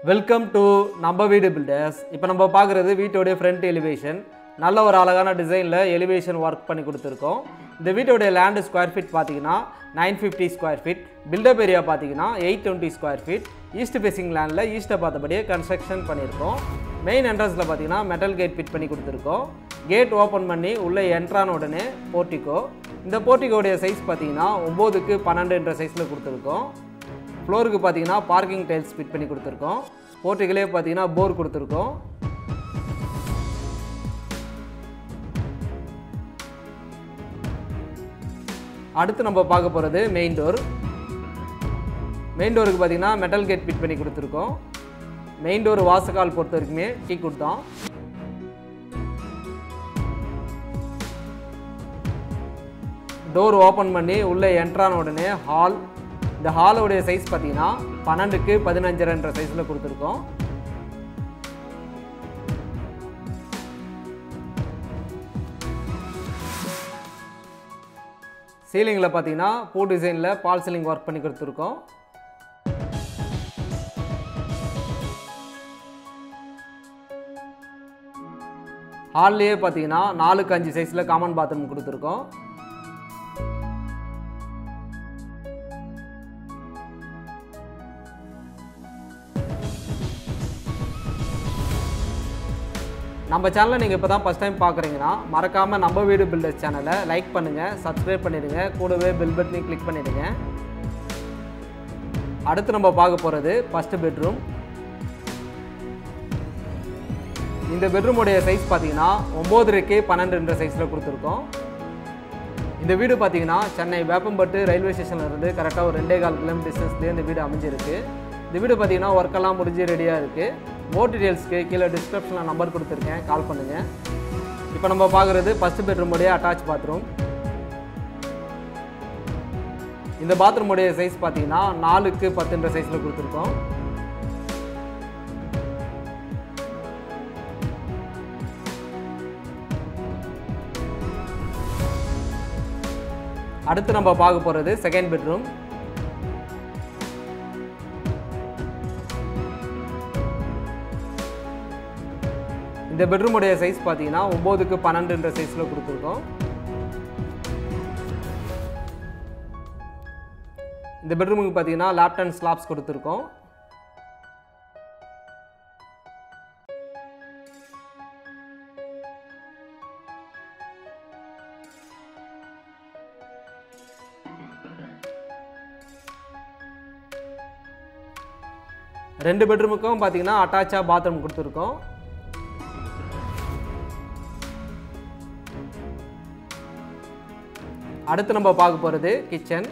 welcome to நம்ம வீடு filters இப்போ நம்ம பார்க்குறது வீட்டோடைய ஃப்ரண்ட் எலிவேஷன் நல்ல ஒரு அழகான டிசைனில் எலிவேஷன் ஒர்க் பண்ணி கொடுத்துருக்கோம் இந்த வீட்டோடைய லேண்டு ஸ்கொயர் ஃபீட் பார்த்தீங்கன்னா nine fifty square feet built up area பார்த்தீங்கன்னா eight twenty square feet east facing லேண்டில் ஈஸ்ட்டை பார்த்தபடியே கன்ஸ்ட்ரக்ஷன் பண்ணியிருக்கோம் மெயின் என்ட்ரன்ஸில் பார்த்தீங்கன்னா மெட்டல் கேட் ஃபிட் பண்ணி கொடுத்துருக்கோம் கேட் ஓப்பன் பண்ணி உள்ளே என்ட்ரான உடனே போர்ட்டிகோ இந்த போர்ட்டிகோடைய சைஸ் பார்த்தீங்கன்னா ஒம்போதுக்கு பன்னெண்டுன்ற சைஸில் கொடுத்துருக்கோம் ஃப்ளோருக்கு பார்த்தீங்கன்னா பார்க்கிங் டைல்ஸ் ஃபிட் பண்ணி கொடுத்துருக்கோம் போர்ட்டிகளே பார்த்தீங்கன்னா போர் கொடுத்துருக்கோம் அடுத்து நம்ம பார்க்க போகிறது மெயின் டோர் மெயின் டோருக்கு பார்த்தீங்கன்னா மெட்டல் கேட் ஃபிட் பண்ணி கொடுத்துருக்கோம் மெயின் டோர் வாசக்கால் பொறுத்த வரைக்குமே டீ கொடுத்தோம் டோர் ஓப்பன் பண்ணி உள்ளே என்ட்ரான உடனே ஹால் இந்த ஹாலோடைய சைஸ் பார்த்தீங்கன்னா பன்னெண்டுக்கு பதினஞ்சரைன்ற சைஸில் கொடுத்துருக்கோம் சீலிங்கில் பார்த்தீங்கன்னா பூ டிசைனில் பால் சீலிங் ஒர்க் பண்ணி கொடுத்துருக்கோம் ஹால்லேயே பார்த்தீங்கன்னா நாலுக்கு அஞ்சு சைஸில் காமன் பாத்ரூம் கொடுத்துருக்கோம் நம்ம சேனலை நீங்கள் இப்போ தான் ஃபஸ்ட் டைம் பார்க்குறீங்கன்னா மறக்காமல் நம்ம வீடு பில்டர்ஸ் சேனலை லைக் பண்ணுங்கள் சப்ஸ்கிரைப் பண்ணிடுங்க கூடவே பெல் பட்டனையும் கிளிக் பண்ணிடுங்க அடுத்து நம்ம பார்க்க போகிறது ஃபஸ்ட்டு பெட்ரூம் இந்த பெட்ரூமுடைய சைஸ் பார்த்தீங்கன்னா ஒம்போதரைக்கு பன்னெண்டுன்ற சைஸில் கொடுத்துருக்கோம் இந்த வீடு பார்த்தீங்கன்னா சென்னை வேப்பம்பட்டு ரயில்வே ஸ்டேஷன்ல இருந்து கரெக்டாக ஒரு ரெண்டே கால் கிலோமீட்டர் டிஸ்டன்ஸ்லேயே இந்த வீடு அமைஞ்சிருக்கு இந்த வீடு பார்த்தீங்கன்னா ஒர்க்கெல்லாம் முடிஞ்சு ரெடியாக இருக்குது மோர் டீட்டெயில்ஸ்க்கு கீழே டிஸ்கிரிப்ஷனில் நம்பர் கொடுத்துருக்கேன் கால் பண்ணுங்கள் இப்போ நம்ம பார்க்குறது ஃபஸ்ட் பெட்ரூமுடைய அட்டாச் பாத்ரூம் இந்த பாத்ரூமுடைய சைஸ் பார்த்தீங்கன்னா நாலுக்கு பத்துன்ற சைஸில் கொடுத்துருக்கோம் அடுத்து நம்ம பார்க்க போகிறது செகண்ட் பெட்ரூம் இந்த பெட்ரூமுடைய சைஸ் பார்த்தீங்கன்னா ஒம்போதுக்கு பன்னெண்டுன்ற சைஸில் கொடுத்துருக்கோம் இந்த பெட்ரூமுக்கு பார்த்தீங்கன்னா லேப்டன் ஸ்லாப்ஸ் கொடுத்துருக்கோம் ரெண்டு பெட்ரூமுக்கும் பார்த்தீங்கன்னா அட்டாச்சாக பாத்ரூம் கொடுத்துருக்கோம் அடுத்து நம்ம பார்க்க போகிறது கிச்சன்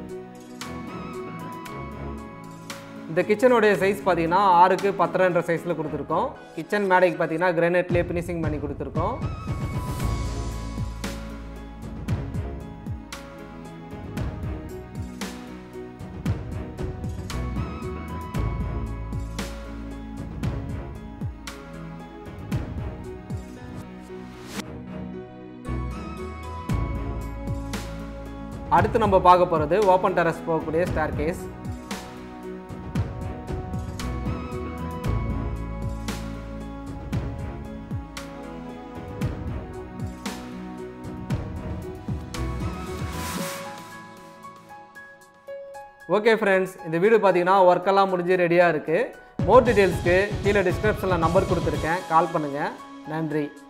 இந்த கிச்சனுடைய சைஸ் பார்த்தீங்கன்னா ஆறுக்கு பத்தரைன்ற சைஸில் கொடுத்துருக்கோம் கிச்சன் மேடைக்கு பார்த்தீங்கன்னா கிரானைட்லேயே ஃபினிஷிங் பண்ணி கொடுத்துருக்கோம் அடுத்து நம்ம பார்க்க போகிறது ஓப்பன் டெரஸ் போகக்கூடிய ஸ்டார் கேஸ் ஓகே ஃப்ரெண்ட்ஸ் இந்த வீடு பார்த்தீங்கன்னா ஒர்க்கெல்லாம் முடிஞ்சு ரெடியாக இருக்குது மோர் டீட்டெயில்ஸ்க்கு கீழே டிஸ்கிரிப்ஷனில் நம்பர் கொடுத்துருக்கேன் கால் பண்ணுங்கள் நன்றி